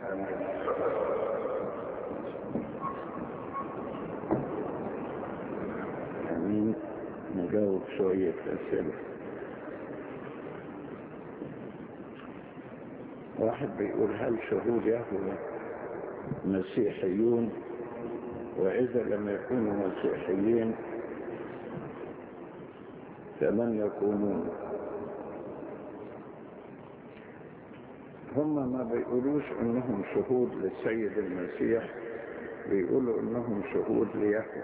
آمين آمين نجاوب شوية أسئلة واحد بيقول هل شهود يهوه مسيحيون وإذا لم يكونوا مسيحيين فمن يكونون هم ما بيقولوش انهم شهود للسيد المسيح بيقولوا انهم شهود ليهوه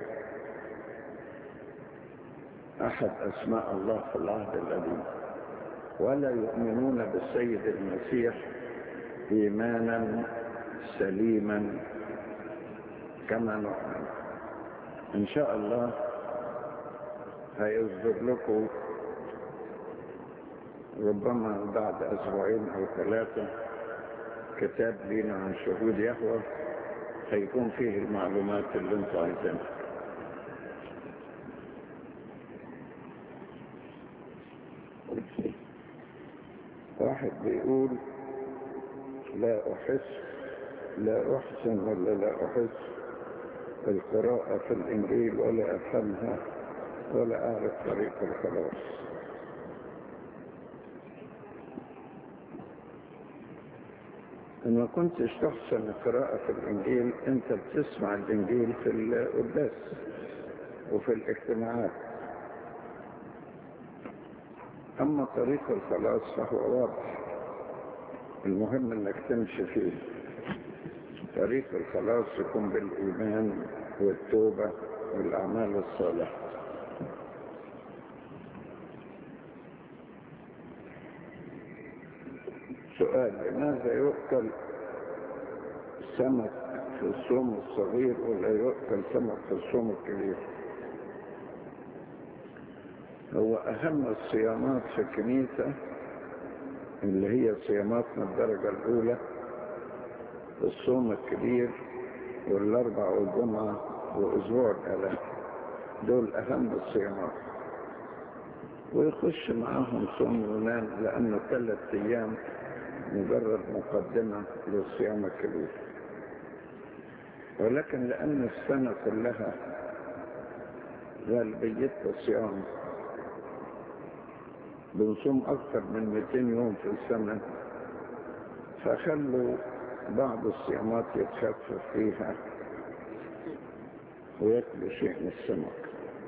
احد اسماء الله في العهد القديم ولا يؤمنون بالسيد المسيح ايمانا سليما كما نؤمن ان شاء الله هيصدر لكم ربما بعد اسبوعين او ثلاثة كتاب لينا عن شهود يهوى هيكون فيه المعلومات اللي انتوا عايزينها واحد بيقول لا احس لا احسن ولا لا احس القراءة في الانجيل ولا افهمها ولا اعرف طريق الخلاص إن ما كنتش تحسن القراءة في الإنجيل أنت بتسمع الإنجيل في القداس وفي الاجتماعات أما طريق الخلاص فهو واضح المهم أنك تمشي فيه طريق الخلاص يكون بالإيمان والتوبة والأعمال الصالحة سؤال لماذا يؤكل سمك في الصوم الصغير ولا يؤكل سمك في الصوم الكبير هو أهم الصيامات في الكنيسة اللي هي صياماتنا الدرجة الأولى الصوم الكبير والأربع والجمعة وأسبوع الآلاف دول أهم الصيامات ويخش معاهم صوم يونان لأنه ثلاث أيام مجرد مقدمة للصيام الكبير ولكن لأن السنة كلها غالبيتها الصيام بنصوم أكثر من 200 يوم في السنة فخلوا بعض الصيامات يتخفف فيها ويأكلوا شيء من السمك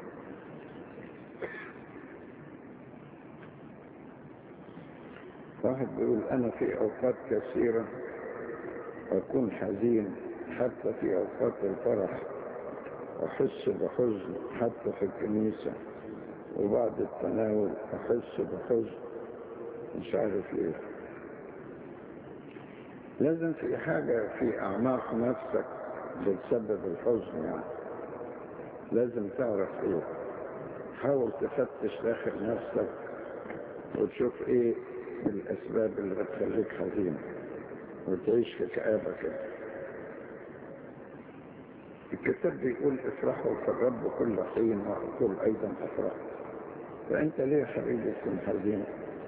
واحد بيقول أنا في أوقات كثيرة أكون حزين حتى في أوقات الفرح أحس بحزن حتى في الكنيسة وبعد التناول أحس بحزن مش عارف ليه لازم في حاجة في أعماق نفسك بتسبب الحزن يعني لازم تعرف ايه حاول تفتش داخل نفسك وتشوف ايه الأسباب اللي بتخليك حزين وتعيش في كآبة كده الكتاب بيقول افرحوا في الرب كل حين وأقول أيضا افرحوا فأنت ليه يا حبيبي تكون حزين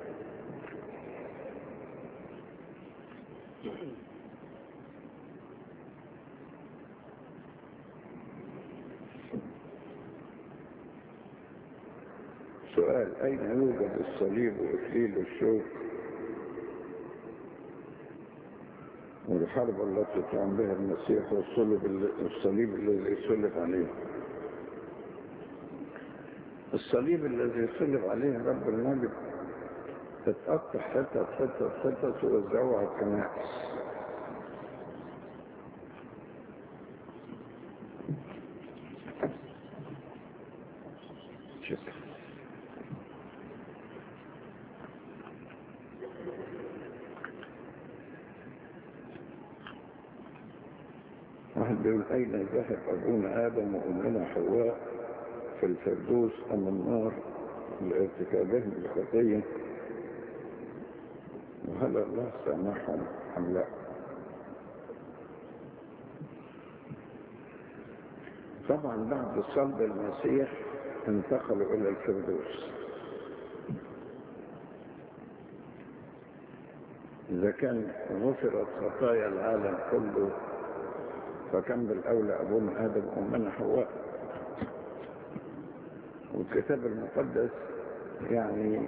سؤال أين يوجد الصليب وإكليل الشوك والحرب التي قام بها المسيح والصلب الصليب الذي صلب عليه الصليب الذي صلب عليه رب المجد تتقطع حتت حتت حتت ووزعوها على الكنائس شكرا واحد بيقول أين ذهب أبونا آدم وأمنا حواء في الفردوس أم النار لارتكابهم الخطية وهل الله سامحهم أم لا طبعا بعد صلب المسيح انتقلوا إلى الفردوس إذا كان غفرت خطايا العالم كله فكان بالأولى أبونا آدم وأمنا حواء والكتاب المقدس يعني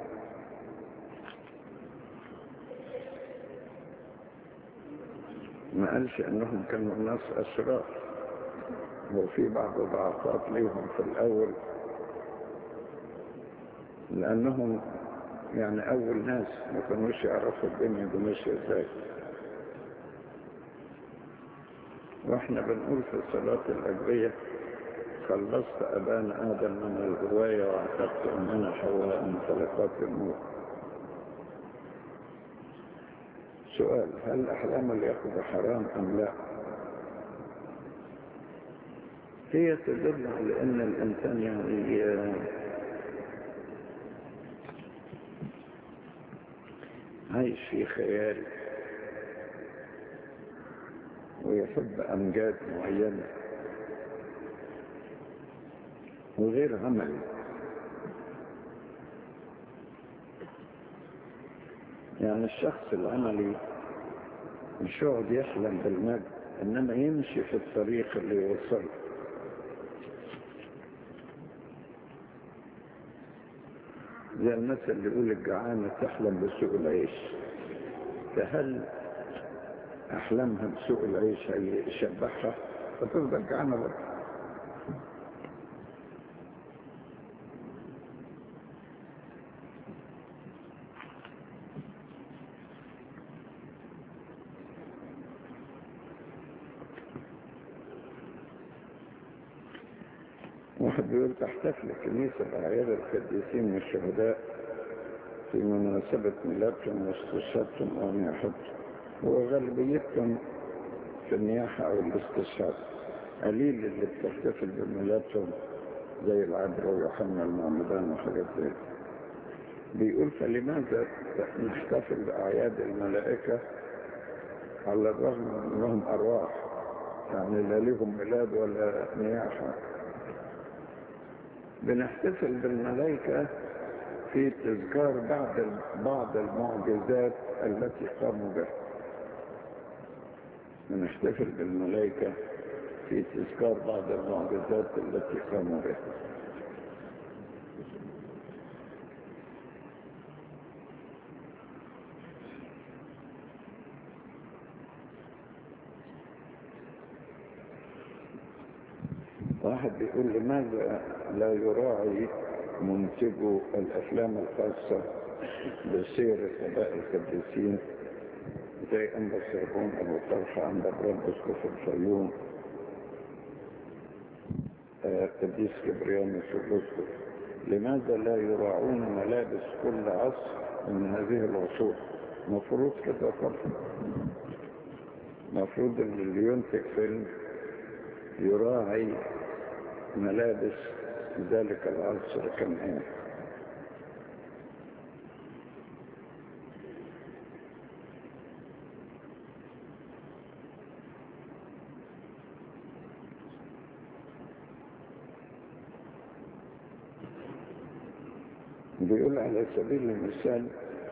ما قالش انهم كانوا ناس اشرار وفي بعض ضعفات ليهم في الاول لانهم يعني اول ناس ما كانوش يعرفوا الدنيا دي ماشيه ازاي واحنا بنقول في صلاة الأجبية خلصت أبانا آدم من الغواية واعتقت أمنا حواء من طلقات الموت سؤال هل الأحلام اليقظة حرام أم لا هي تدل على أن الإنسان يعني عايش في خيال ويحب أمجاد معينة وغير عملي يعني الشخص العملي مش يقعد يحلم بالمجد انما يمشي في الطريق اللي يوصل زي المثل اللي يقول الجعانة تحلم بسوء العيش فهل احلامها بسوء العيش هيشبعها فتفضل جعانة برضه واحد بيقول تحتفل الكنيسة بأعياد القديسين والشهداء في مناسبة ميلادهم واستشهادهم أو نياحتهم وغالبيتهم في النياحة أو الاستشهاد قليل اللي بتحتفل بميلادهم زي العذراء ويوحنا المعمدان وحاجات زي بيقول فلماذا نحتفل بأعياد الملائكة على الرغم من أنهم أرواح يعني لا لهم ميلاد ولا نياحة بنحتفل بالملائكة في تذكار بعض بعض المعجزات التي قاموا بها بنحتفل بالملائكة في تذكار بعض المعجزات التي قاموا بها واحد بيقول لماذا لا يراعي منتجو الأفلام الخاصة بسير الآباء القديسين زي أنبا سربون أبو طلحة أنبا برام أسقف الفيوم قديس كبريانوس الأسقف لماذا لا يراعون ملابس كل عصر من هذه العصور مفروض كده طبعا مفروض ان اللي ينتج فيلم يراعي ملابس ذلك العصر كان ايه بيقول على سبيل المثال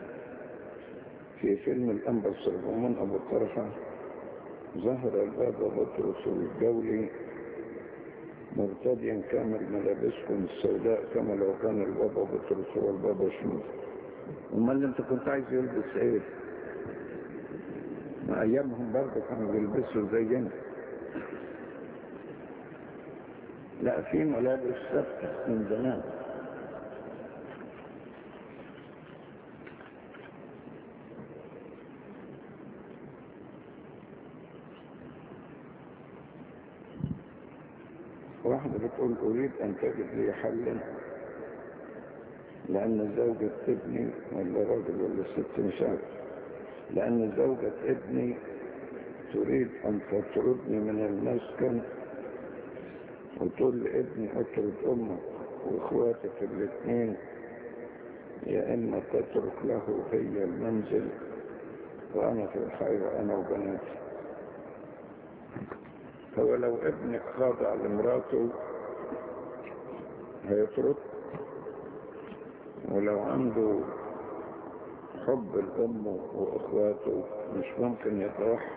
في فيلم الأنبا الصربمان أبو طرحة ظهر البابا بطرس الجولي مرتديا كامل ملابسكم السوداء كما لو كان البابا بطرس هو البابا شمس امال انت كنت عايز يلبس ايه ما ايامهم برضه كانوا بيلبسوا زينا لا في ملابس ثابته من زمان واحدة بتقول أريد أن تجد لي حلا لأن زوجة ابني ولا راجل ولا ست مش عارف لأن زوجة ابني تريد أن تطردني من المسكن وتقول لابني اطرد أمك وإخواتك الاثنين يا إما تترك له هي المنزل وأنا في الحيرة أنا وبناتي هو لو ابنك خاضع لمراته هيطرد ولو عنده حب الأم وإخواته مش ممكن يتوحد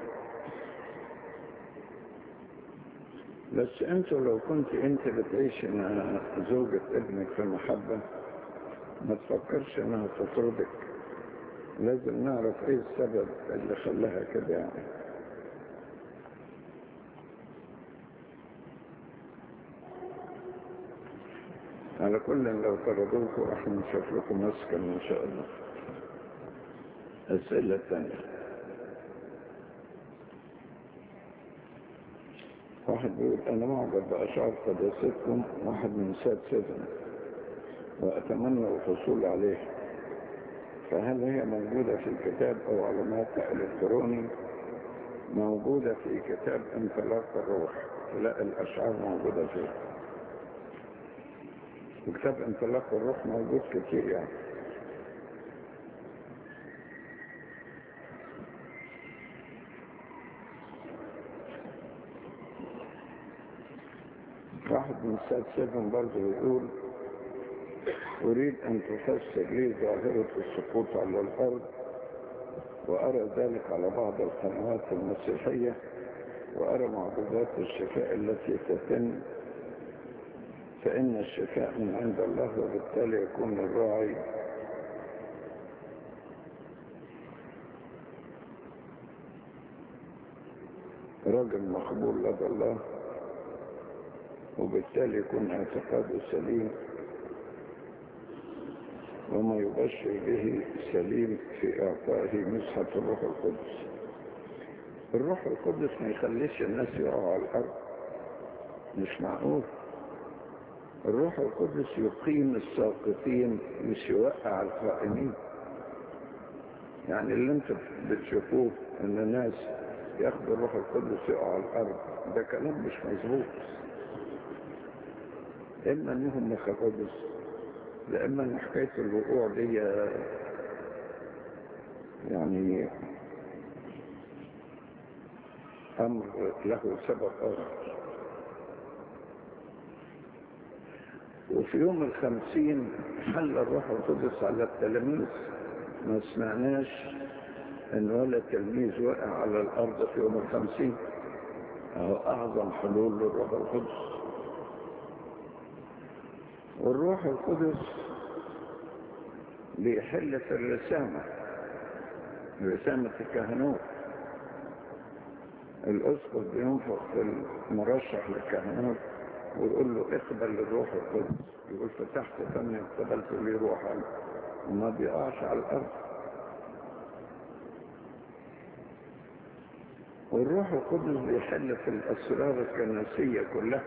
بس انتوا لو كنت انت بتعيش مع زوجة ابنك في المحبة ما تفكرش انها تطردك لازم نعرف ايه السبب اللي خلاها كده يعني على كل لو طردوكوا احنا نشوف لكم مسكن ان شاء الله الاسئلة الثانية واحد بيقول انا معجب باشعار قداستكم واحد من ساد سيفن واتمنى الحصول عليه فهل هي موجودة في الكتاب او على موقع الكتروني موجودة في كتاب انطلاق الروح لا الاشعار موجودة فيه وكتاب انطلاق الروح موجود كتير يعني واحد من ساد سيفن برضه يقول أريد أن تفسر لي ظاهرة السقوط على الأرض وأرى ذلك على بعض القنوات المسيحية وأرى معجزات الشفاء التي تتم فإن الشفاء من عند الله وبالتالي يكون الراعي رجل مقبول لدى الله وبالتالي يكون اعتقاده سليم وما يبشر به سليم في إعطائه مسحة الروح القدس الروح القدس ما يخليش الناس يقعوا على الأرض مش معقول الروح القدس يقيم الساقطين مش يوقع القائمين يعني اللي انت بتشوفوه ان الناس ياخدوا الروح القدس يقعوا على الارض ده كلام مش مظبوط اما انهم ما خدوش لأما ان حكاية الوقوع دي يعني امر له سبب اخر وفي يوم الخمسين حل الروح القدس على التلاميذ ما سمعناش ان ولا تلميذ وقع على الارض في يوم الخمسين اهو اعظم حلول للروح القدس والروح القدس بيحل في الرسامة رسامة الكهنوت الأسقف بينفق في المرشح للكهنوت ويقول له اقبل الروح القدس يقول فتحت فمي اقبلت لي روحا وما بيقعش على الأرض والروح القدس بيحل في الأسرار الكنسية كلها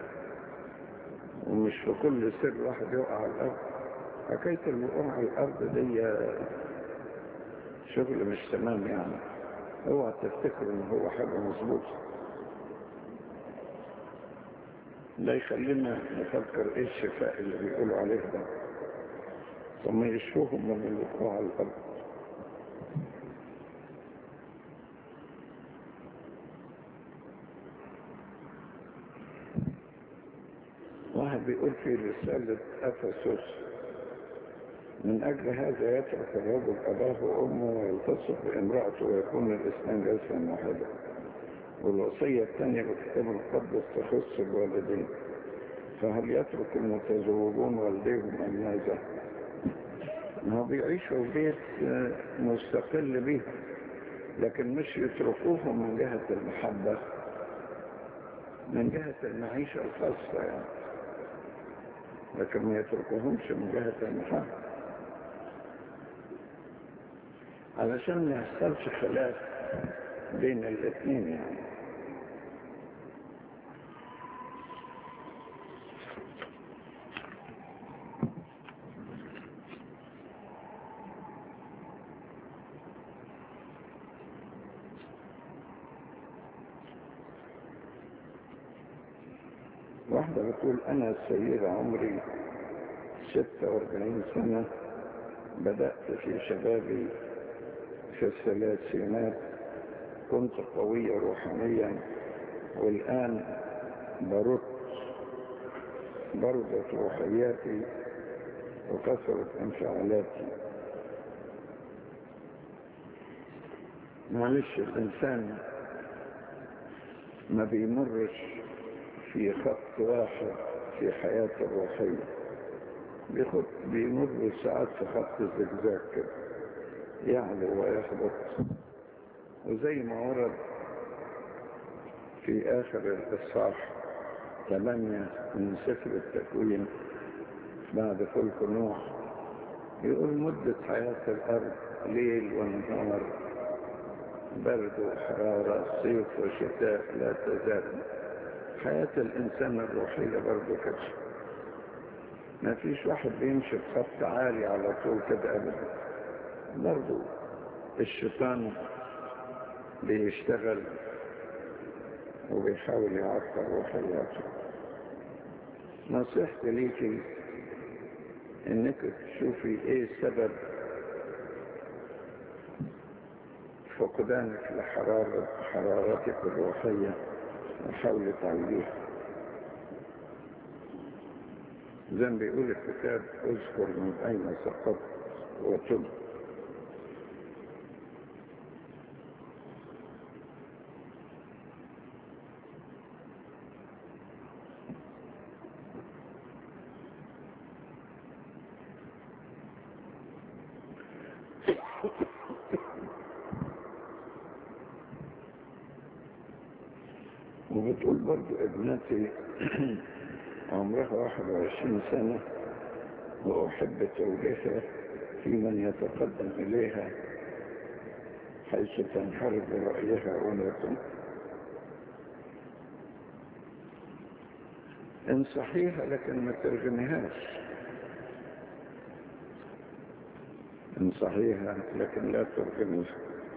ومش في كل سر واحد يقع على الأرض حكاية الوقوع على الأرض دي شغل مش تمام يعني اوعى تفتكر ان هو حاجة مظبوطة ده يخلينا نفكر ايه الشفاء اللي بيقولوا عليه ده ثم ما يشفوهم من الوقوع على الأرض واحد بيقول في رسالة أفسس من أجل هذا يترك الرجل أباه وأمه ويلتصق بامرأته ويكون الاثنين جسما واحدا والوصية الثانية بالكتاب المقدس تخص الوالدين فهل يترك المتزوجون والديهم أم ماذا؟ ما هو بيعيشوا في بيت مستقل بيهم لكن مش يتركوهم من جهة المحبة من جهة المعيشة الخاصة يعني لكن ما يتركوهمش من جهة المحبة علشان ما يحصلش خلاف بين الاثنين يعني واحدة بتقول أنا السيدة عمري 46 سنة بدأت في شبابي في الثلاثينات كنت قوية روحانيا والآن برد بردت روحياتي وكثرت انفعالاتي معلش الإنسان ما بيمرش في خط واحد في حياته الروحية بيخط بيمر ساعات في خط الزجزاج كده يعلو ويهبط وزي ما ورد في آخر الإصحاح ثمانية من سفر التكوين بعد فلك نوح يقول مدة حياة الأرض ليل ونهار برد وحرارة صيف وشتاء لا تزال حياة الإنسان الروحية برضه كده ما فيش واحد بيمشي بخط عالي على طول كده أبدا برضه الشيطان بيشتغل وبيحاول يعطل روحياته نصيحتي ليكي انك تشوفي ايه سبب فقدانك لحرارة حرارتك الروحية وحاولي تعويضها زي ما بيقول الكتاب اذكر من اين سقطت وتب وبتقول برضو ابنتي عمرها 21 سنة وأحب توجيهها في من يتقدم إليها حيث تنحرف برأيها ولا انصحيها لكن ما ترجميهاش انصحيها لكن لا ترجميها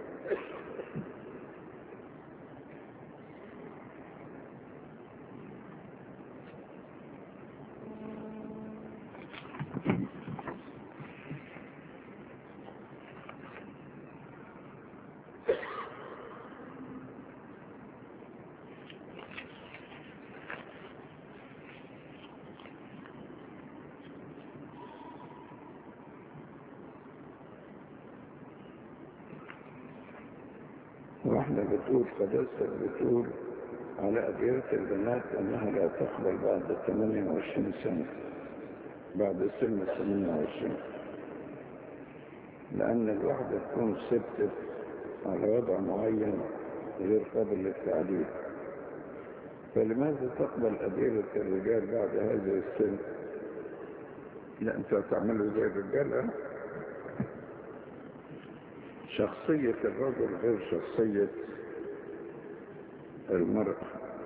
واحدة بتقول قداستك بتقول على أديرة البنات أنها لا تقبل بعد 28 سنة بعد سن 28 لأن الواحدة تكون ثبتت على وضع معين غير قابل للتعديل فلماذا تقبل أديرة الرجال بعد هذا السن؟ لا أنت تعملوا زي الرجال أه؟ شخصية الرجل غير شخصية المرأة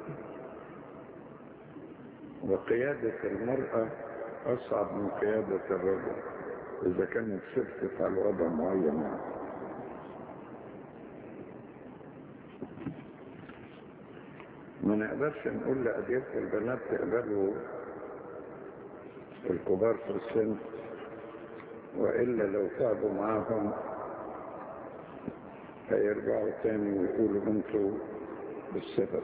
وقيادة المرأة أصعب من قيادة الرجل إذا كانت ثبتت على وضع معين يعني. ما نقدرش نقول لأدية البنات تقبلوا الكبار في السن وإلا لو تعبوا معاهم هيرجعوا تاني ويقولوا انتوا بالسبب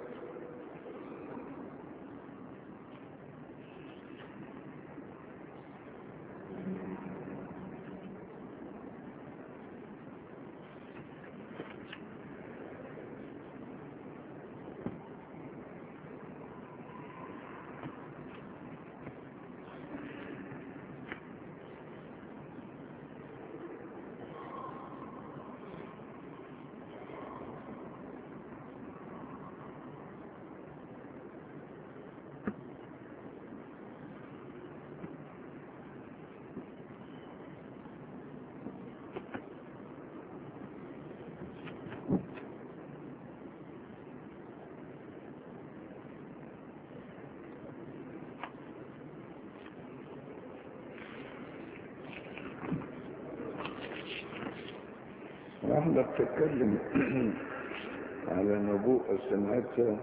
واحدة بتتكلم على نبوءة سمعتها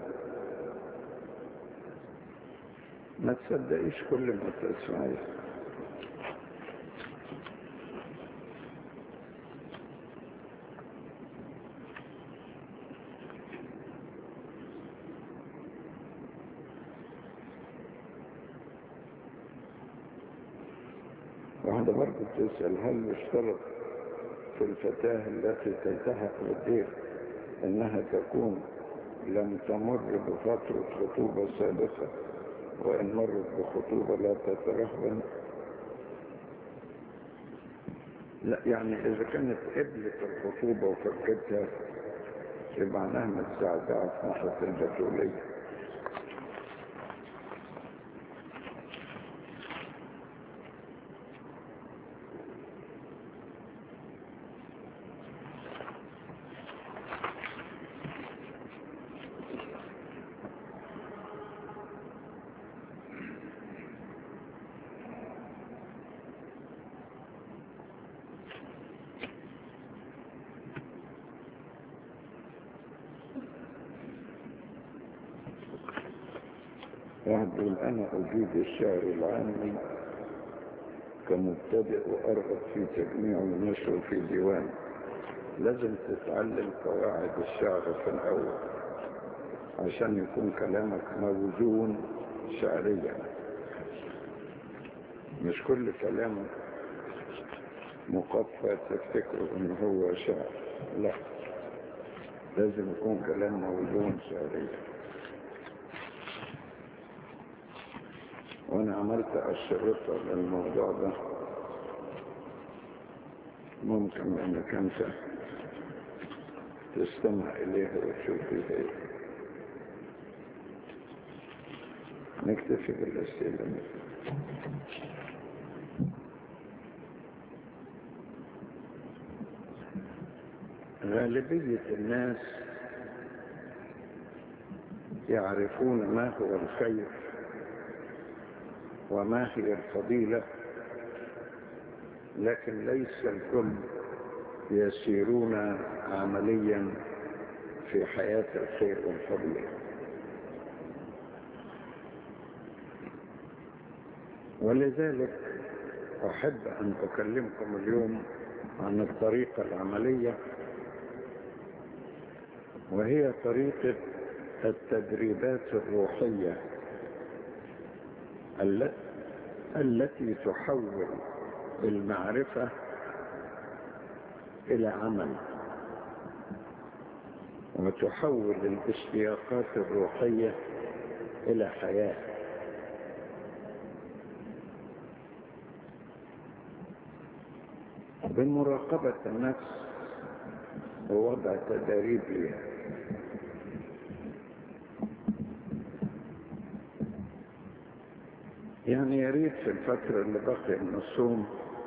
ما تصدقيش كل ما تسمعيه واحدة برضه بتسأل هل يشترط الفتاة التي تلتحق بالدير انها تكون لم تمر بفترة خطوبة سابقة وان مرت بخطوبة لا تترهبن لا يعني اذا كانت قبلت الخطوبة وفكتها يبقى معناها ما تساعدها في ناحية البتولية واحد يقول أنا أجيد الشعر العامي كمبتدئ وأرغب في تجميع ونشر في ديوان لازم تتعلم قواعد الشعر في الأول عشان يكون كلامك موزون شعريا مش كل كلام مقفى تفتكر ان هو شعر لا لازم يكون كلام موزون شعريا وانا عملت الشرطة للموضوع ده ممكن انك انت تستمع اليها وتشوف فيها ايه نكتفي بالاسئلة غالبية الناس يعرفون ما هو الخير وما هي الفضيلة لكن ليس الكل يسيرون عمليا في حياة الخير والفضيلة ولذلك أحب أن أكلمكم اليوم عن الطريقة العملية وهي طريقة التدريبات الروحية التي تحول المعرفة إلى عمل وتحول الاشتياقات الروحية إلى حياة بمراقبة النفس ووضع تدريب لها يعني يا ريت في الفترة اللي بقي من الصوم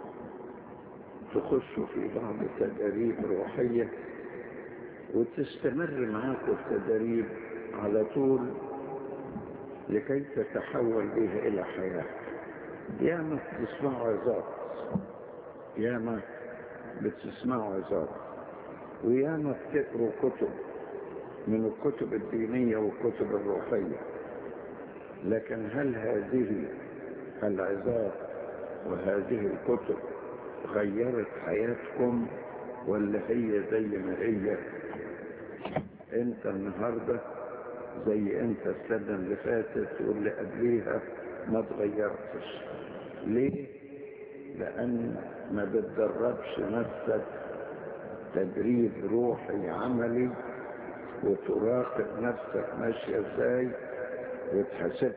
تخشوا في بعض التدريب روحية وتستمر معاكم التدريب على طول لكي تتحول بها إلى حياة ياما بتسمعوا عظات ياما بتسمعوا عظات وياما بتقروا كتب من الكتب الدينية والكتب الروحية لكن هل هذه العظات وهذه الكتب غيرت حياتكم ولا هي زي ما هي انت النهاردة زي انت السنة اللي فاتت واللي قبليها ما تغيرتش ليه لان ما بتدربش نفسك تدريب روحي عملي وتراقب نفسك ماشية ازاي وتحسبها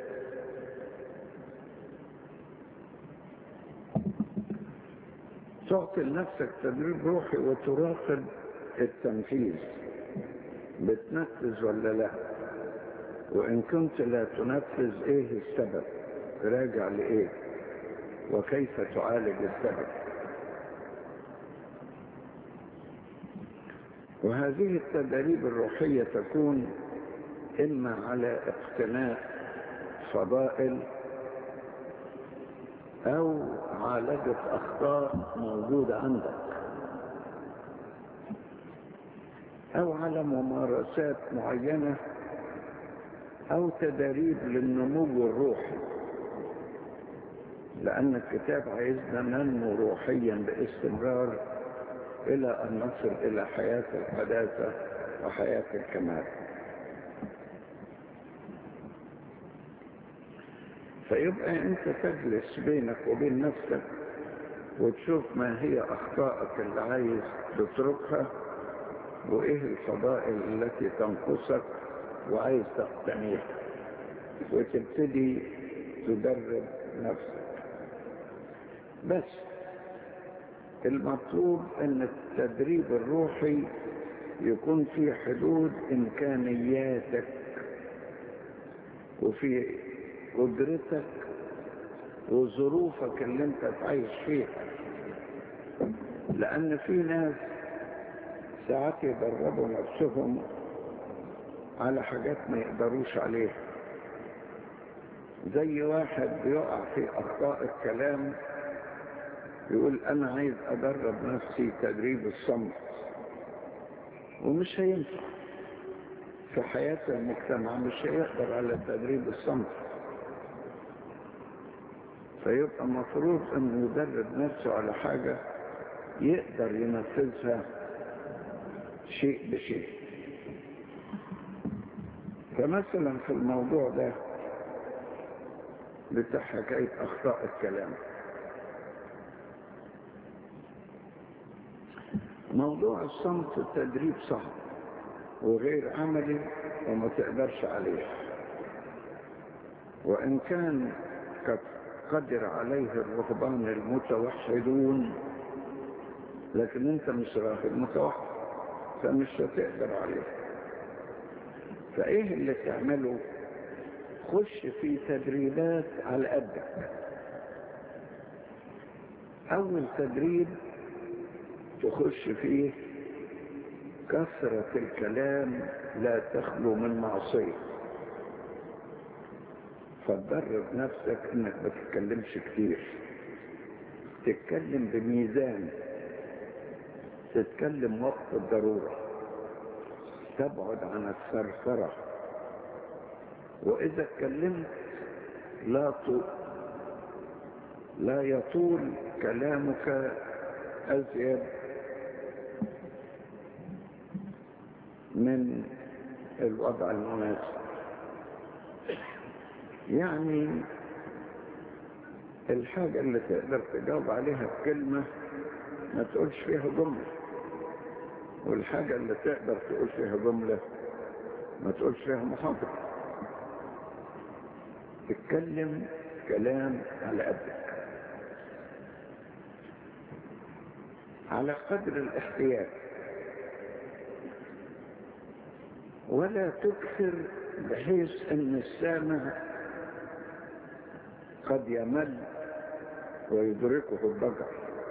تعطي لنفسك تدريب روحي وتراقب التنفيذ بتنفذ ولا لا وإن كنت لا تنفذ إيه السبب راجع لإيه وكيف تعالج السبب وهذه التدريب الروحية تكون إما على اقتناء فضائل أو عالجة أخطاء موجودة عندك أو على ممارسات معينة أو تدريب للنمو الروحي لأن الكتاب عايزنا ننمو روحيا باستمرار إلى أن نصل إلى حياة الحداثة وحياة الكمال فيبقى أنت تجلس بينك وبين نفسك وتشوف ما هي أخطائك اللي عايز تتركها وإيه الفضائل التي تنقصك وعايز تقتنيها وتبتدي تدرب نفسك بس المطلوب ان التدريب الروحي يكون في حدود امكانياتك وفي قدرتك وظروفك اللي انت تعيش فيها لان في ناس ساعات يدربوا نفسهم على حاجات ما يقدروش عليها زي واحد بيقع في اخطاء الكلام يقول انا عايز ادرب نفسي تدريب الصمت ومش هينفع في حياة المجتمع مش هيقدر على تدريب الصمت فيبقى مفروض انه يدرب نفسه على حاجة يقدر ينفذها شيء بشيء فمثلا في الموضوع ده بتاع حكاية أخطاء الكلام موضوع الصمت التدريب صعب وغير عملي وما تقدرش عليه وإن كان قد قدر عليه الرهبان المتوحدون لكن انت مش راهب متوحد فمش هتقدر عليه فايه اللي تعمله خش في تدريبات على قدك اول تدريب تخش فيه كثرة الكلام لا تخلو من معصية فتدرب نفسك انك ما تتكلمش كتير تتكلم بميزان تتكلم وقت الضرورة تبعد عن الثرثرة وإذا اتكلمت لا طول لا يطول كلامك أزيد من الوضع المناسب يعني الحاجة اللي تقدر تجاوب عليها بكلمة ما تقولش فيها جملة والحاجة اللي تقدر تقول فيها جملة ما تقولش فيها محاضرة تتكلم كلام على قدك على قدر الاحتياج ولا تكثر بحيث ان السامع قد يمل ويدركه الضجر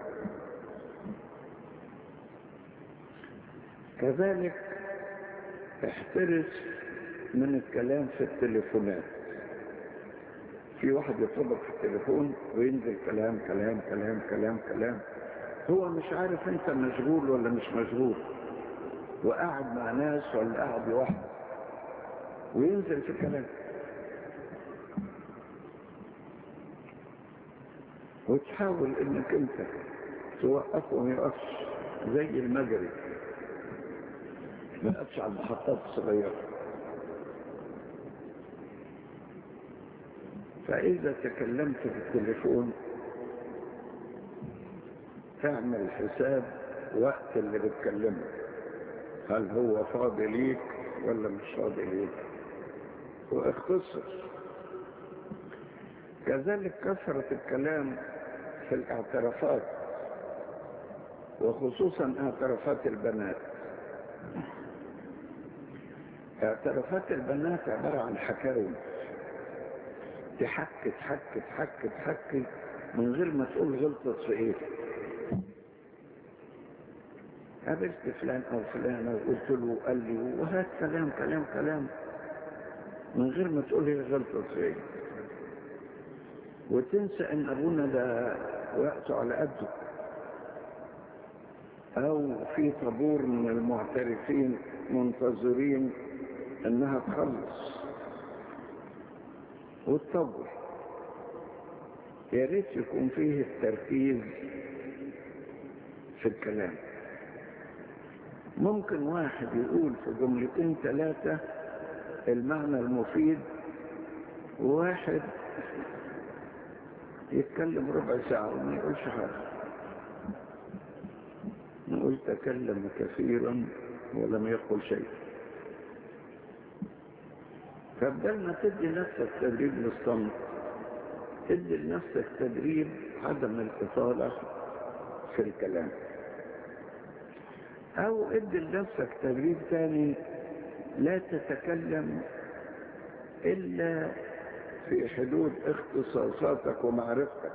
كذلك احترس من الكلام في التليفونات في واحد يطلبك في التليفون وينزل كلام كلام كلام كلام كلام هو مش عارف انت مشغول ولا مش مشغول وقاعد مع ناس ولا قاعد لوحده وينزل في كلام وتحاول انك انت توقفه وما يقفش زي المجري ما يقفش على المحطات الصغيرة فإذا تكلمت في التليفون تعمل حساب وقت اللي بتكلمه هل هو فاضي ليك ولا مش فاضي ليك واختصر كذلك كثرة الكلام في الاعترافات وخصوصا اعترافات البنات اعترافات البنات عبارة عن حكاوي تحكي تحكي تحكي تحكي من غير ما تقول غلطت في ايه قابلت فلان او فلانة وقلت له قال لي وهات كلام كلام كلام من غير ما تقول هي غلطت في ايه وتنسى ان ابونا ده وقته على قده او في طابور من المعترفين منتظرين انها تخلص وتطور يا ريت يكون فيه التركيز في الكلام ممكن واحد يقول في جملتين ثلاثة المعنى المفيد وواحد يتكلم ربع ساعة وما يقولش حاجة قل تكلم كثيرا ولم يقل شيء فبدل ما تدي نفسك تدريب للصمت ادي لنفسك تدريب عدم الإطالة في الكلام أو ادي لنفسك تدريب ثاني لا تتكلم إلا في حدود اختصاصاتك ومعرفتك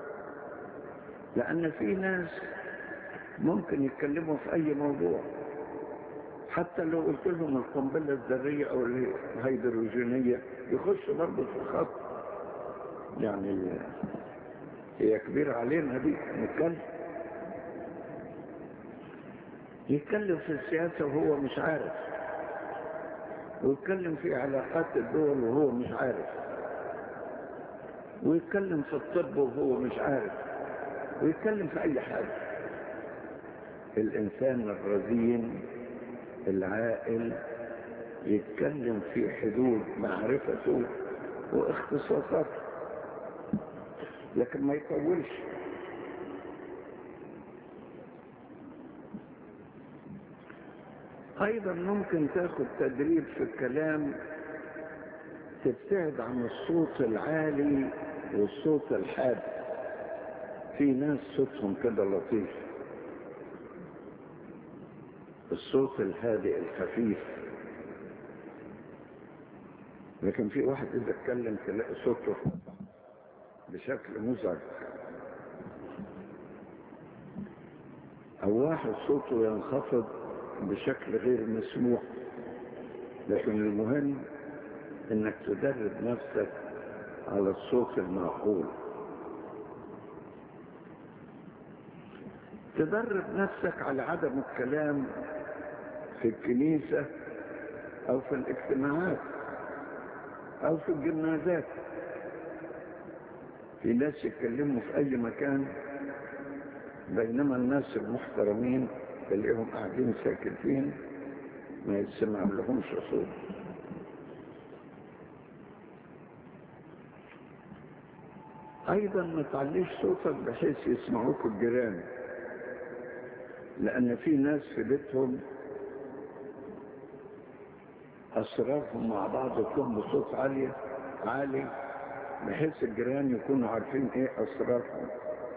لأن في ناس ممكن يتكلموا في أي موضوع حتى لو قلت لهم القنبلة الذرية أو الهيدروجينية يخشوا برضه في الخط يعني هي كبيرة علينا دي نتكلم يتكلم في السياسة وهو مش عارف ويتكلم في علاقات الدول وهو مش عارف ويتكلم في الطب وهو مش عارف ويتكلم في أي حاجة الإنسان الرزين العاقل يتكلم في حدود معرفته واختصاصاته لكن ما يطولش ايضا ممكن تاخد تدريب في الكلام تبتعد عن الصوت العالي والصوت الحاد في ناس صوتهم كده لطيف الصوت الهادئ الخفيف لكن في واحد اذا اتكلم تلاقي صوته بشكل مزعج او واحد صوته ينخفض بشكل غير مسموح لكن المهم انك تدرب نفسك على الصوت المعقول تدرب نفسك على عدم الكلام في الكنيسة او في الاجتماعات او في الجنازات في ناس يتكلموا في اي مكان بينما الناس المحترمين تلاقيهم قاعدين ساكتين ما يسمع لهمش صوت ايضا ما تعليش صوتك بحيث يسمعوك الجيران لان في ناس في بيتهم اسرارهم مع بعض تكون بصوت عالي عالي بحيث الجيران يكونوا عارفين ايه اسرارهم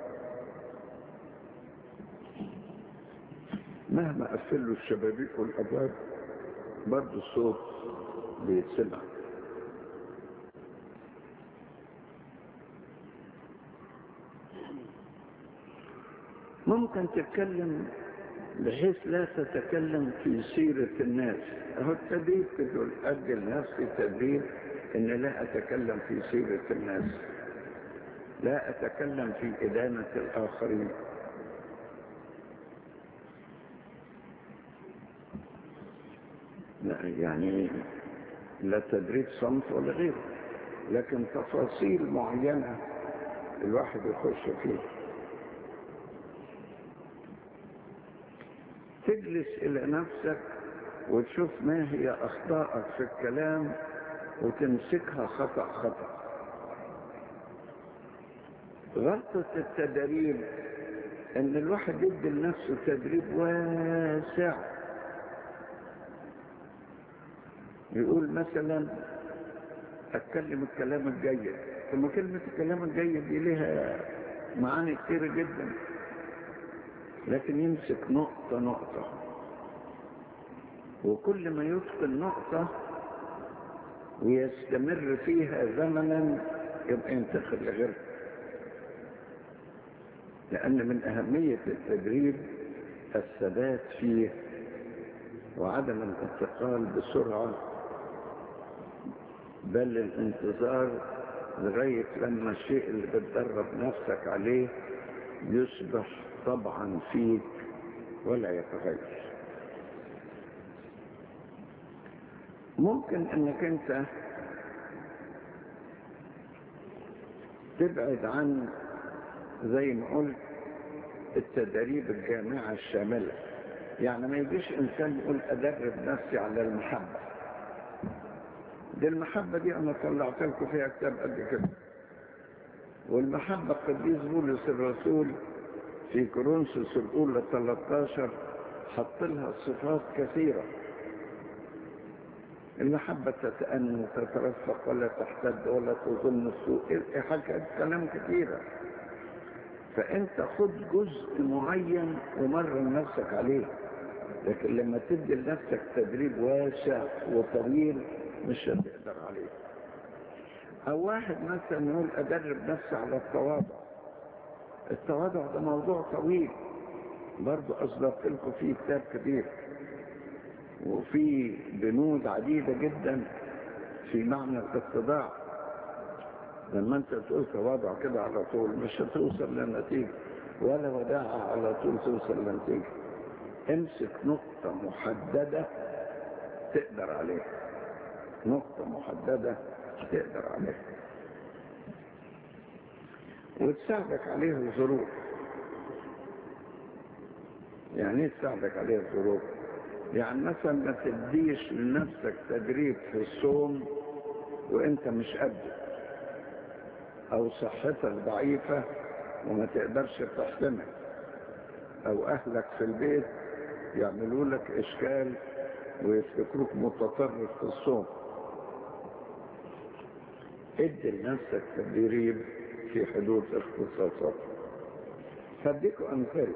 مهما قفلوا الشبابيك والابواب برضه الصوت بيتسمع ممكن تتكلم بحيث لا تتكلم في سيرة الناس هو التدريب تقول أجل نفسي تدريب إن لا أتكلم في سيرة الناس لا أتكلم في إدانة الآخرين لا يعني لا تدريب صمت ولا غيره لكن تفاصيل معينة الواحد يخش فيه تجلس إلى نفسك وتشوف ما هي أخطائك في الكلام وتمسكها خطأ خطأ غلطة التدريب ان الواحد يدي لنفسه تدريب واسع يقول مثلا اتكلم الكلام الجيد ثم كلمة الكلام الجيد دي لها معاني كتيرة جدا لكن يمسك نقطة نقطة وكل ما يتقن نقطة ويستمر فيها زمنا يبقى ينتقل لغيرها لأن من أهمية التدريب الثبات فيه وعدم الانتقال بسرعة بل الانتظار لغاية لما الشيء اللي بتدرب نفسك عليه يصبح طبعا فيك ولا يتغير ممكن انك انت تبعد عن زي ما قلت التدريب الجامعة الشاملة يعني ما يجيش انسان يقول ادرب نفسي على المحبة دي المحبة دي انا طلعت لكم فيها كتاب قد كده والمحبة قديس بولس الرسول في كورنثوس الاولى 13 حط لها صفات كثيرة المحبة تتأنى تترفق ولا تحتد ولا تظن السوء حاجات كلام كثيرة فأنت خد جزء معين ومرن نفسك عليه لكن لما تدي لنفسك تدريب واسع وطويل مش هتقدر عليه أو واحد مثلا يقول أدرب نفسي على التواضع التواضع ده موضوع طويل برضو أصدرت لكم فيه كتاب كبير وفي بنود عديدة جدا في معنى الاتضاع لما انت تقول تواضع كده على طول مش هتوصل لنتيجة ولا وداعة على طول توصل لنتيجة امسك نقطة محددة تقدر عليها نقطة محددة تقدر عليها وتساعدك عليها الظروف يعني ايه تساعدك عليها الظروف يعني مثلا ما تديش لنفسك تدريب في الصوم وانت مش قده او صحتك ضعيفة وما تقدرش تحتمل او اهلك في البيت يعملوا لك اشكال ويفتكروك متطرف في الصوم ادي لنفسك تدريب في حدود اختصاصاتك هديكم امثله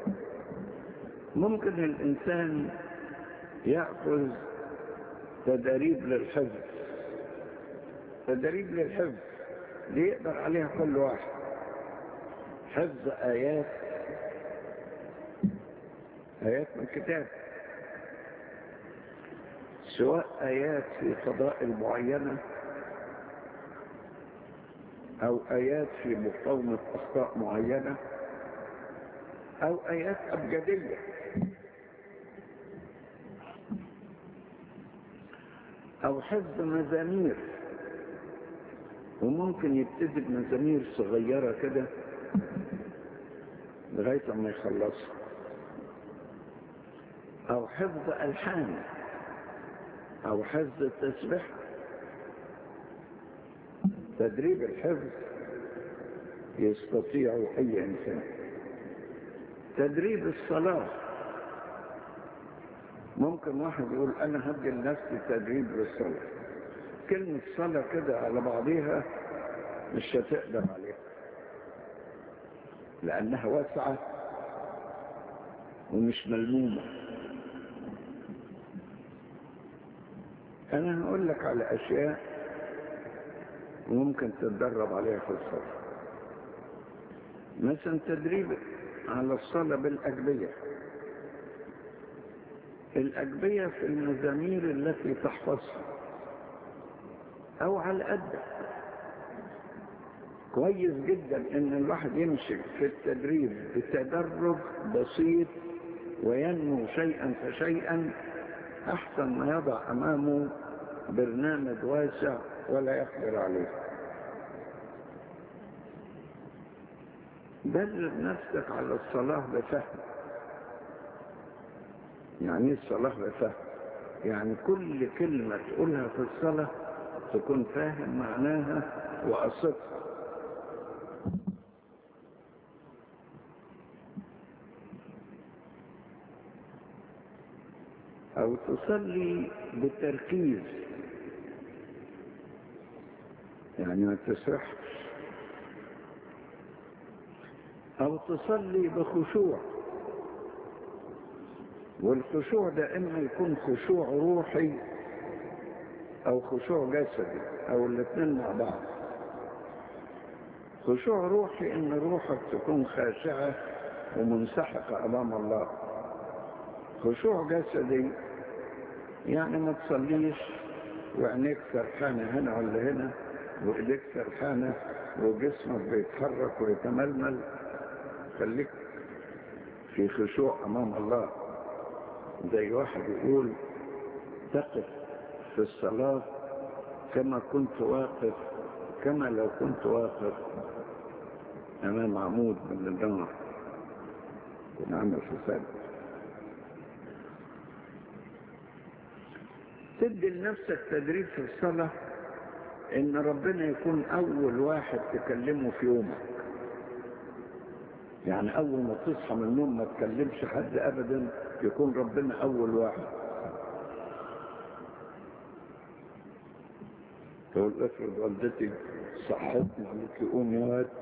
ممكن الانسان ياخذ تدريب للحفظ تدريب للحفظ دي يقدر عليها كل واحد حفظ ايات ايات من الكتاب سواء ايات في فضائل معينه او ايات في مقاومه اخطاء معينه او ايات ابجديه او حفظ مزامير وممكن يبتدي بمزامير صغيرة كده لغاية ما يخلصها او حفظ الحان او حفظ التسبيح تدريب الحفظ يستطيع اي انسان تدريب الصلاة ممكن واحد يقول انا هدي لنفسي تدريب للصلاة كلمة صلاة كده على بعضيها مش هتقدر عليها لأنها واسعة ومش ملمومة أنا هقول لك على أشياء ممكن تتدرب عليها في الصلاة مثلا تدريب على الصلاة بالأجبية الأجبية في المزامير التي تحفظها أو على قدك كويس جدا ان الواحد يمشي في التدريب بتدرج بسيط وينمو شيئا فشيئا احسن ما يضع امامه برنامج واسع ولا يقدر عليه درب نفسك على الصلاة بفهم يعني الصلاة بفهم يعني كل كلمة تقولها في الصلاة تكون فاهم معناها وقصدها أو تصلي بتركيز يعني ما تسرحش أو تصلي بخشوع والخشوع ده إما يكون خشوع روحي أو خشوع جسدي أو الاثنين مع بعض خشوع روحي إن روحك تكون خاشعة ومنسحقة أمام الله خشوع جسدي يعني ما تصليش وعينيك سرحانة هنا ولا هنا وإيديك سرحانة وجسمك بيتحرك ويتململ خليك في خشوع أمام الله زي واحد يقول تقف في الصلاة كما كنت واقف كما لو كنت واقف أمام عمود من النار ونعمل حساب تدي لنفسك تدريب في الصلاة ان ربنا يكون اول واحد تكلمه في يومك يعني أول ما تصحى من النوم ما تكلمش حد أبدا يكون ربنا أول واحد تقول افرض والدتي صحتني قالت لي قوم يا واد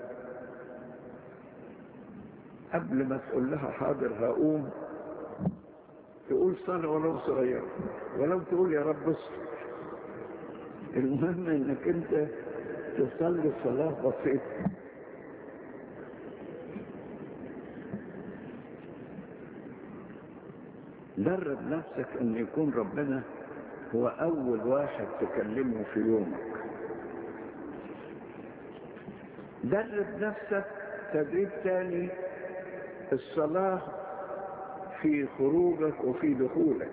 قبل ما تقول لها حاضر هقوم تقول صلاة ولو صغيرة ولو تقول يا رب اصبر المهم انك انت تصلي صلاة بسيطة درب نفسك ان يكون ربنا هو اول واحد تكلمه في يومك درب نفسك تدريب تاني الصلاة في خروجك وفي دخولك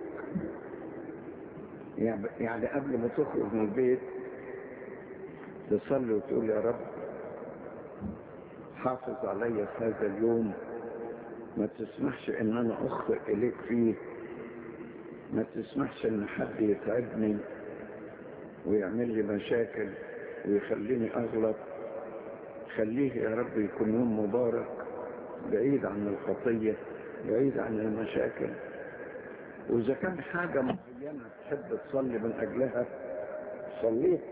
يعني قبل ما تخرج من البيت تصلي وتقول يا رب حافظ علي في هذا اليوم ما تسمحش ان انا اخطئ اليك فيه ما تسمحش ان حد يتعبني ويعمل لي مشاكل ويخليني اغلط خليه يا رب يكون يوم مبارك بعيد عن الخطية بعيد عن المشاكل وإذا كان حاجة معينة تحب تصلي من أجلها صليها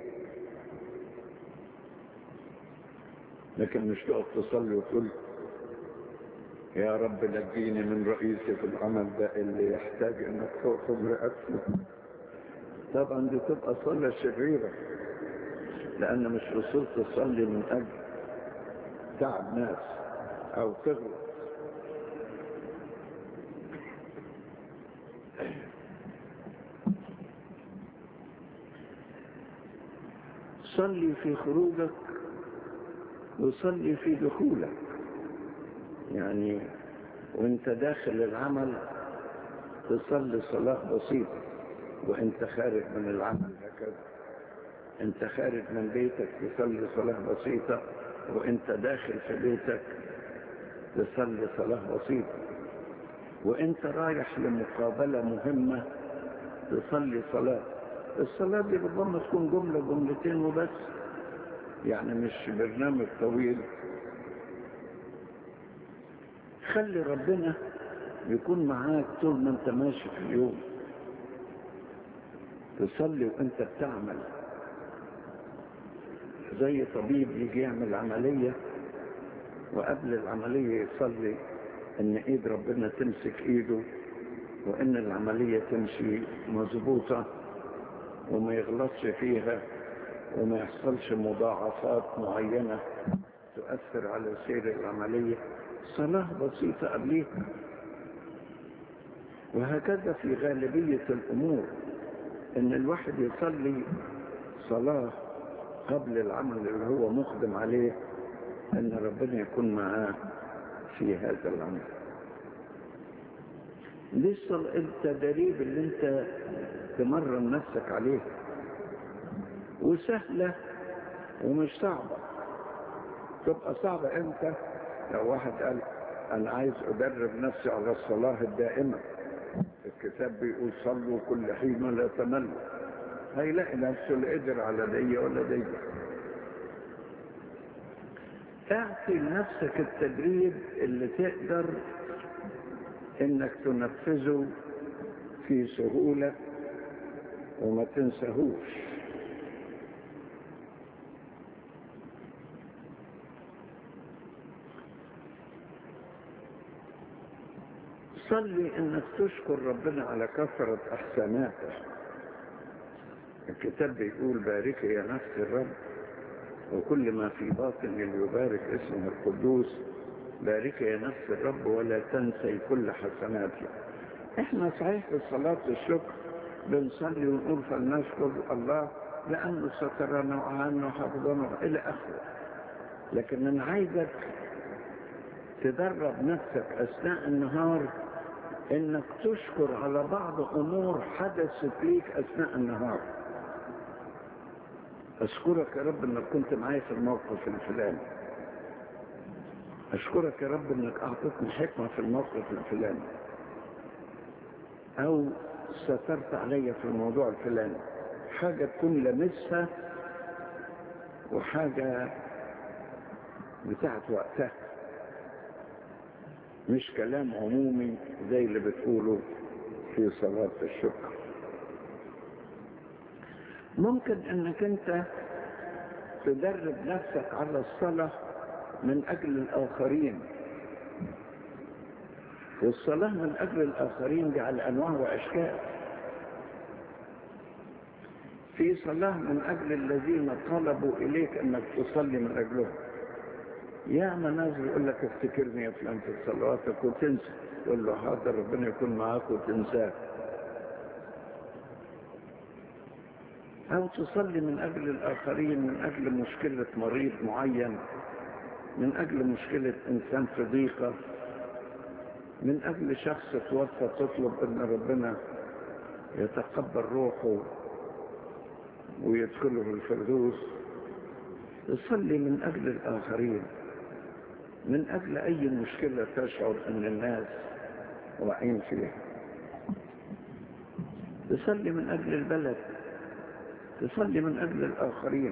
لكن مش تقف تصلي وتقول يا رب نجيني من رئيسي في العمل ده اللي يحتاج انك تقف رئاسته طبعا دي تبقى صلاة شريرة لأن مش رسول تصلي من أجل تعب ناس أو تغلط صلي في خروجك وصلي في دخولك يعني وانت داخل العمل تصلي صلاة بسيطة وانت خارج من العمل هكذا انت خارج من بيتك تصلي صلاة بسيطة وانت داخل في بيتك تصلي صلاة بسيطة وانت رايح لمقابلة مهمة تصلي صلاة الصلاة دي ربما تكون جملة جملتين وبس يعني مش برنامج طويل خلي ربنا يكون معاك طول ما انت ماشي في اليوم تصلي وانت بتعمل زي طبيب يجي يعمل عملية وقبل العملية يصلي ان ايد ربنا تمسك ايده وان العملية تمشي مظبوطة وما يغلطش فيها وما يحصلش مضاعفات معينة تؤثر على سير العملية صلاة بسيطة قبليها وهكذا في غالبية الأمور إن الواحد يصلي صلاة قبل العمل اللي هو مقدم عليه أن ربنا يكون معاه في هذا العمل دي التدريب اللي انت تمرن نفسك عليه وسهلة ومش صعبة تبقى صعبة امتى لو واحد قال انا عايز ادرب نفسي على الصلاة الدائمة الكتاب بيقول صلوا كل حين لا تملوا هيلاقي نفسه لا قدر على دي ولا دي اعطي لنفسك التدريب اللي تقدر انك تنفذه في سهولة وما تنسهوش صلي انك تشكر ربنا على كثرة احساناته الكتاب بيقول بارك يا نفس الرب وكل ما في باطن يبارك اسمه القدوس بارك يا نفس الرب ولا تنسي كل حسناته احنا صحيح في صلاة الشكر بنصلي ونقول فلنشكر الله لأنه سترنا وعنا وحفظنا إلى آخره لكن أنا عايزك تدرب نفسك أثناء النهار إنك تشكر على بعض أمور حدثت ليك أثناء النهار أشكرك يا رب إنك كنت معايا في الموقف الفلاني أشكرك يا رب إنك أعطتني حكمة في الموقف الفلاني أو سترت علي في الموضوع الفلاني حاجة تكون لمسها وحاجة بتاعت وقتها مش كلام عمومي زي اللي بتقوله في صلاة الشكر ممكن انك انت تدرب نفسك على الصلاة من اجل الاخرين والصلاة من اجل الاخرين دي على انواع واشكال في صلاة من اجل الذين طلبوا اليك انك تصلي من اجلهم ياما ناس بيقول لك افتكرني يا فلان في صلواتك وتنسى تقول له حاضر ربنا يكون معاك وتنساه أو تصلي من أجل الآخرين من أجل مشكلة مريض معين من أجل مشكلة إنسان في ضيقة من أجل شخص توفى تطلب أن ربنا يتقبل روحه ويدخله الفردوس تصلي من أجل الآخرين من أجل أي مشكلة تشعر أن الناس واقعين فيها تصلي من أجل البلد تصلي من أجل الآخرين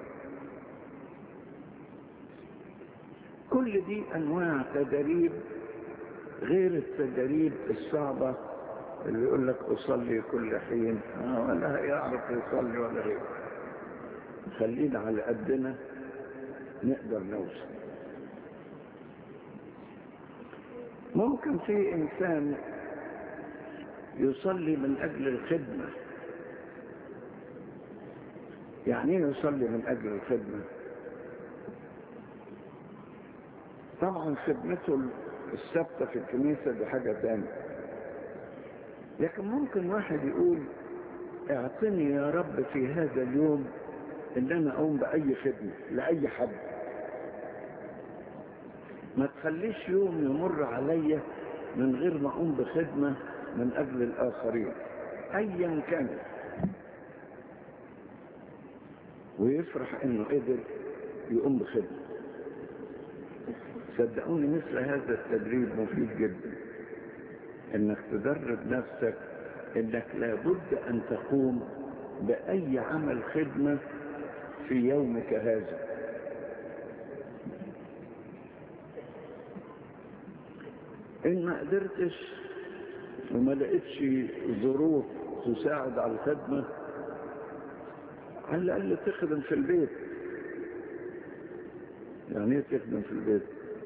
كل دي أنواع تدريب غير التدريب الصعبة اللي يقول لك أصلي كل حين آه ولا يعرف يصلي ولا غيره خلينا على قدنا نقدر نوصل ممكن في إنسان يصلي من أجل الخدمة يعني ايه يصلي من أجل الخدمة طبعا خدمته الثابتة في الكنيسة دي حاجة تانية لكن ممكن واحد يقول اعطني يا رب في هذا اليوم ان انا اقوم باي خدمة لاي حد ما تخليش يوم يمر عليا من غير ما اقوم بخدمة من اجل الاخرين ايا كانت ويفرح انه قدر يقوم بخدمة صدقوني مثل هذا التدريب مفيد جدا انك تدرب نفسك انك لابد ان تقوم باي عمل خدمة في يومك هذا ان ما قدرتش وما لقيتش ظروف تساعد على الخدمة على الاقل تخدم في البيت يعني ايه تخدم في البيت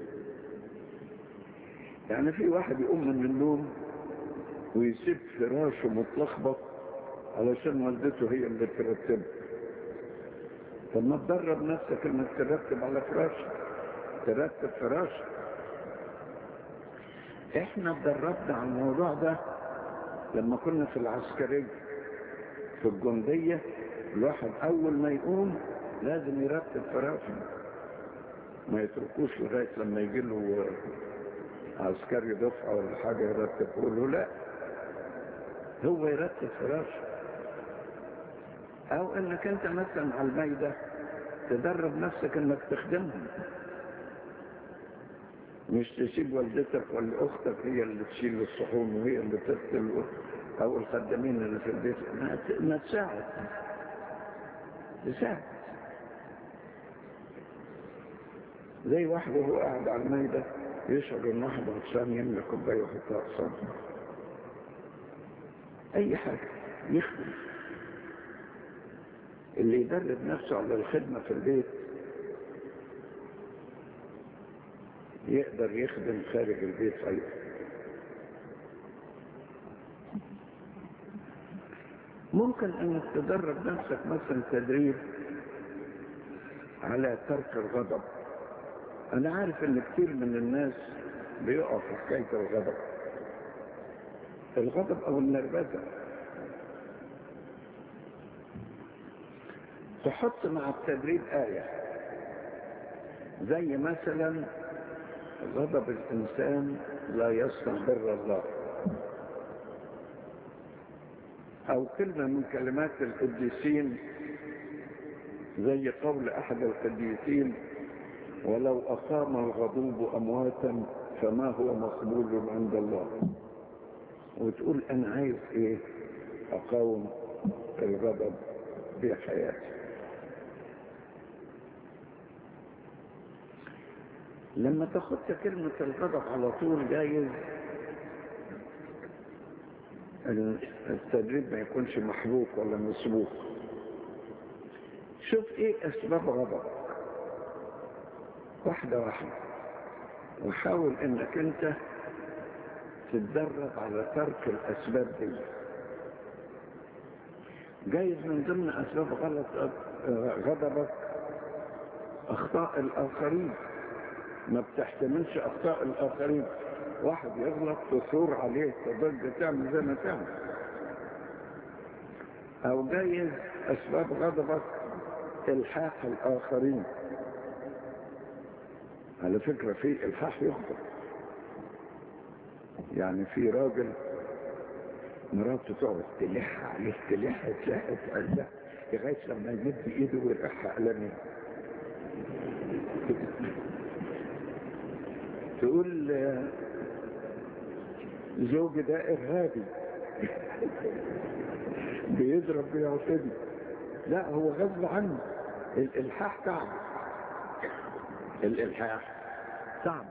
يعني في واحد يقوم من النوم ويسيب فراشه متلخبط علشان والدته هي اللي ترتبه طب ما تدرب نفسك انك ترتب على فراشك ترتب فراشك احنا اتدربنا على الموضوع ده لما كنا في العسكرية في الجندية الواحد اول ما يقوم لازم يرتب فراشه ما يتركوش لغاية لما يجي له عسكري دفعة ولا حاجة يرتب يقول له لا هو يرتب فراشه او انك انت مثلا على الميدة تدرب نفسك انك تخدمهم مش تسيب والدتك ولا اختك هي اللي تشيل الصحون وهي اللي تغسل او الخدامين اللي في البيت ما تساعد تساعد زي واحد وهو قاعد على الميدة يشعر ان واحد عطشان يملك كوبايه ويحطها قصاده اي حاجه يخدم اللي يدرب نفسه على الخدمة في البيت يقدر يخدم خارج البيت أيضا ممكن انك تدرب نفسك مثلا تدريب على ترك الغضب انا عارف ان كتير من الناس بيقع في حكاية الغضب الغضب او النرفزه تحط مع التدريب آية زي مثلا غضب الإنسان لا يصنع بر الله أو كلمة من كلمات القديسين زي قول أحد القديسين ولو أقام الغضوب أمواتا فما هو مقبول عند الله وتقول أنا عايز إيه أقاوم الغضب في حياتي لما تاخدت كلمة الغضب على طول جايز التدريب ما يكونش محبوك ولا مسبوق شوف ايه اسباب غضبك واحدة واحدة وحاول انك انت تتدرب على ترك الاسباب دي جايز من ضمن اسباب غلط غضبك اخطاء الاخرين ما بتحتملش اخطاء الاخرين واحد يغلط تثور عليه تضج تعمل زي ما تعمل او جايز اسباب غضبك الحاح الاخرين على فكرة في الحاح يغضب يعني في راجل مراته تقعد تلح عليه تلح تلح تلح لغاية لما يمد ايده ويرقعها قلمين تقول زوجي ده ارهابي بيضرب بيعتدي لا هو غصب عنه الالحاح تعب الالحاح تعب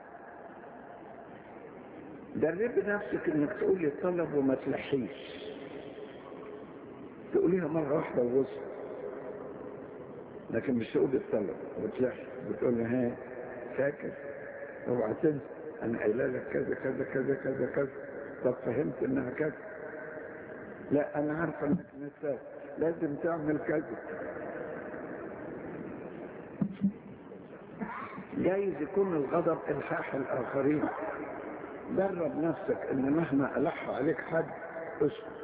درب نفسك انك تقولي طلب وما تلحيش تقوليها مرة واحدة ووصل لكن مش تقول الطلب وتلحي بتقول ها فاكر اوعى تنسى انا قايله لك كذا كذا كذا كذا كذا طب فهمت انها كذا لا انا عارفه انك نسيت لازم تعمل كذا جايز يكون الغضب الحاح الاخرين درب نفسك ان مهما الح عليك حد اسكت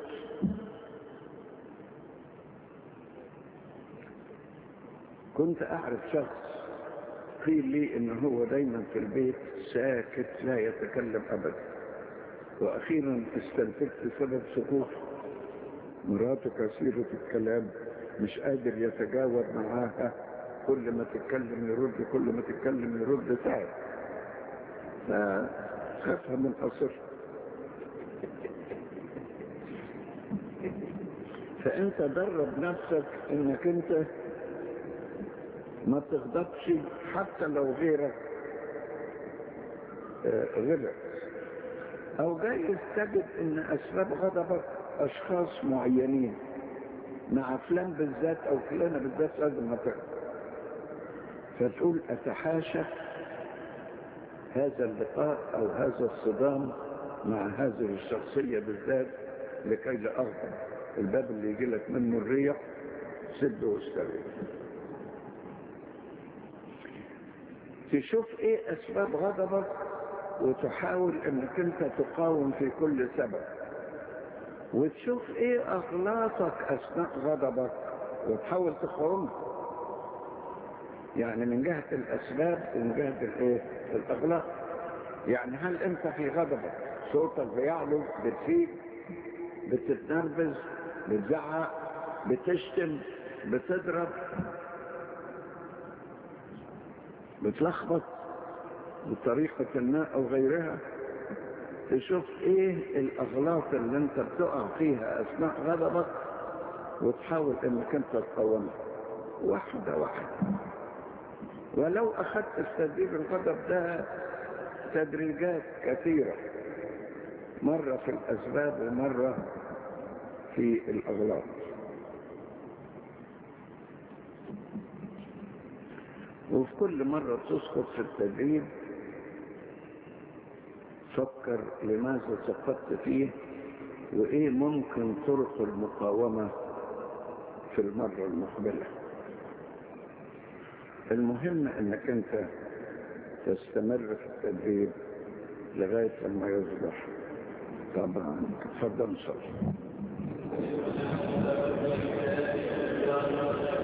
كنت اعرف شخص قيل لي ان هو دايما في البيت ساكت لا يتكلم ابدا واخيرا استنتجت سبب سكوته مراته كثيرة الكلام مش قادر يتجاوب معاها كل ما تتكلم يرد كل ما تتكلم يرد تعب فخافها من قصر فانت درب نفسك انك انت ما تغضبش حتى لو غيرك غلط او جايز تجد ان اسباب غضبك اشخاص معينين مع فلان بالذات او فلانة بالذات لازم ما تغضب فتقول اتحاشى هذا اللقاء او هذا الصدام مع هذه الشخصية بالذات لكي لا اغضب الباب اللي يجي لك منه الريح سد واستريح تشوف ايه اسباب غضبك وتحاول انك انت تقاوم في كل سبب وتشوف ايه اغلاطك اثناء غضبك وتحاول تقاومها يعني من جهة الاسباب ومن جهة الايه الاغلاط يعني هل انت في غضبك صوتك بيعلو بتفيق بتتنرفز بتزعق بتشتم بتضرب بتلخبط بطريقة ما أو غيرها تشوف ايه الأغلاط اللي انت بتقع فيها أثناء غضبك وتحاول انك انت تقاومها واحدة واحدة ولو أخذت التدريب الغضب ده تدريجات كثيرة مرة في الأسباب ومرة في الأغلاط وفي كل مرة تسقط في التدريب فكر لماذا سقطت فيه وإيه ممكن طرق المقاومة في المرة المقبلة المهم أنك أنت تستمر في التدريب لغاية لما يصبح طبعا تفضل صلي